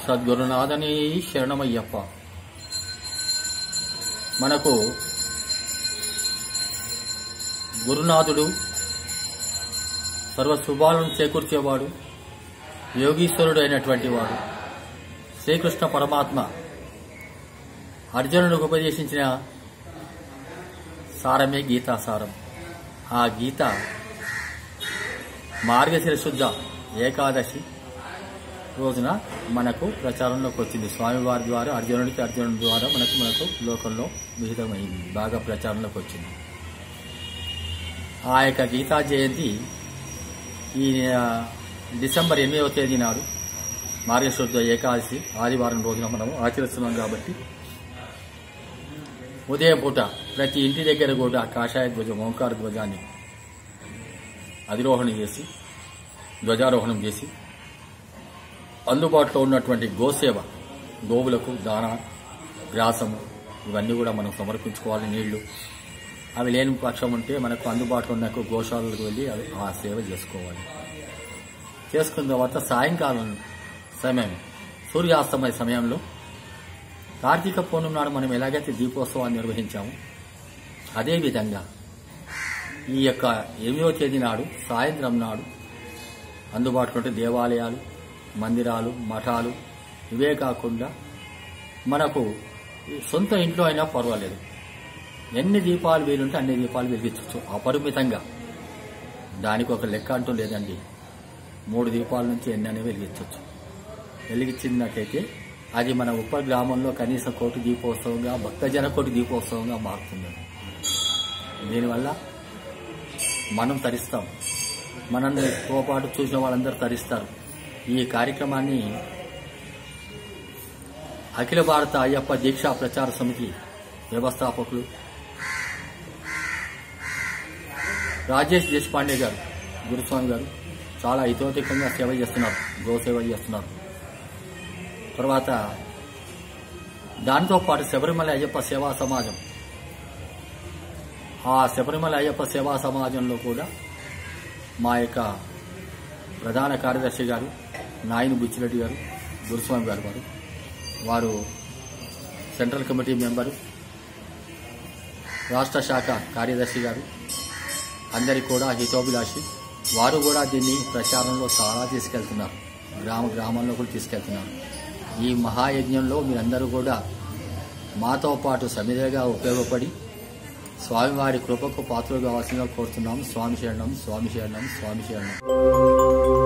సద్గురునాథని శరణమయ్యప్ప మనకు గురునాథుడు సర్వ శుభాలను చేకూర్చేవాడు యోగీశ్వరుడు అయినటువంటి వాడు శ్రీకృష్ణ పరమాత్మ అర్జునుడికి ఉపదేశించిన సారమే గీతా సారం ఆ గీత మార్గశిరశుద్ధ ఏకాదశి రోజున మనకు ప్రచారంలోకి వచ్చింది స్వామివారి ద్వారా అర్జునుడికి అర్జునుడి ద్వారా మనకు మనకు లోకంలో విహితమైంది బాగా ప్రచారంలోకి వచ్చింది ఆ యొక్క గీతా జయంతి ఈ ఆ, డిసెంబర్ ఎనిమిదవ తేదీ నాడు మార్గశుద్ధ ఏకాదశి ఆదివారం రోజున మనం ఆచరిస్తున్నాం కాబట్టి ఉదయం పూట ప్రతి ఇంటి దగ్గర కూడా కాషాయ ధ్వజం ఓంకార ధ్వజాన్ని అధిరోహణ చేసి ధ్వజారోహణం చేసి అందుబాటులో ఉన్నటువంటి గోసేవ గోవులకు దాన గ్రాసము ఇవన్నీ కూడా మనం సమర్పించుకోవాలి నీళ్లు అవి లేని పక్షం ఉంటే మనకు అందుబాటులో ఉన్న గోశాలకు వెళ్ళి అవి ఆ సేవ చేసుకోవాలి చేసుకున్న తర్వాత సాయంకాలం సమయం సూర్యాస్తమయ సమయంలో కార్తీక పౌర్ణమి నాడు మనం ఎలాగైతే దీపోత్సవాన్ని నిర్వహించాము అదేవిధంగా ఈ యొక్క ఎనిమిదవ తేదీ నాడు సాయంత్రం నాడు అందుబాటులో ఉంటే దేవాలయాలు మందిరాలు మఠాలు ఇవే కాకుండా మనకు సొంత ఇంట్లో అయినా పర్వాలేదు ఎన్ని దీపాలు వీలుంటే అన్ని దీపాలు వెలిగించవచ్చు అపరిమితంగా దానికి ఒక లెక్క అంటూ లేదండి మూడు దీపాల నుంచి ఎన్ని అనేవి వెలిగించవచ్చు వెలిగించినట్లయితే అది మన ఉప గ్రామంలో కనీసం కోటి దీపోత్సవంగా భక్తజన కోటి దీపోత్సవంగా మారుతుంది దీనివల్ల మనం తరిస్తాం మనతో పాటు చూసిన వాళ్ళందరూ తరిస్తారు ఈ కార్యక్రమాన్ని అఖిల భారత అయ్యప్ప దీక్షా ప్రచార సమితి వ్యవస్థాపకులు రాజేష్ దేశపాండే గారు గురుస్వామి గారు చాలా హితోధికంగా సేవ చేస్తున్నారు గో సేవ చేస్తున్నారు తర్వాత దానితో పాటు శబరిమల అయ్యప్ప సేవా సమాజం ఆ శబరిమల అయ్యప్ప సేవా సమాజంలో కూడా మా యొక్క ప్రధాన కార్యదర్శి గారు నాయని బుచ్చిరెడ్డి గారు గురుస్వామి గారు వారు వారు సెంట్రల్ కమిటీ మెంబరు రాష్ట్ర శాఖ కార్యదర్శి గారు అందరికి కూడా హితోభిలాషి వారు కూడా దీన్ని ప్రచారంలో చాలా తీసుకెళ్తున్నారు గ్రామ గ్రామంలో కూడా తీసుకెళ్తున్నారు ఈ మహాయజ్ఞంలో మీరందరూ కూడా మాతో పాటు సమిధగా ఉపయోగపడి స్వామివారి కృపకు పాత్రలు కావాల్సిందిగా కోరుతున్నాం స్వామి శరణం స్వామి శరణం స్వామి శరణం